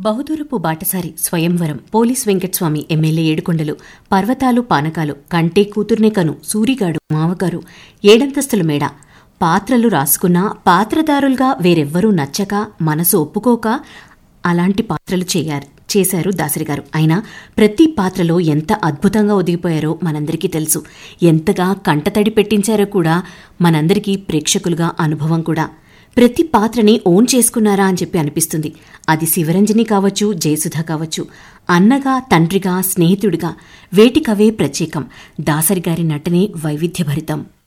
బహుదూరపు బాటసారి స్వయంవరం police వెంకట్స్వామి MLA ఏడుకొండలు పర్వతాలు పానకాలు కంటే కూతుర్నే కను సూరిగాడు మావగారు ఏడంతస్తుల మేడ పాత్రలు రాసుకున్నా పాత్రదారులుగా వేరెవ్వరూ నచ్చక మనసు ఒప్పుకోక అలాంటి పాత్రలు చేయారు చేశారు దాసరి గారు అయినా ప్రతి పాత్రలో ఎంత అద్భుతంగా ఒదిగిపోయారో మనందరికీ తెలుసు ఎంతగా కంటతడి పెట్టించారో కూడా మనందరికీ ప్రేక్షకులుగా అనుభవం కూడా ప్రతి పాత్రని ఓన్ చేసుకున్నారా అని చెప్పి అనిపిస్తుంది అది శివరంజని కావచ్చు జయసుధ కావచ్చు అన్నగా తండ్రిగా స్నేహితుడిగా వేటికవే ప్రత్యేకం దాసరి గారి నటనే వైవిధ్యభరితం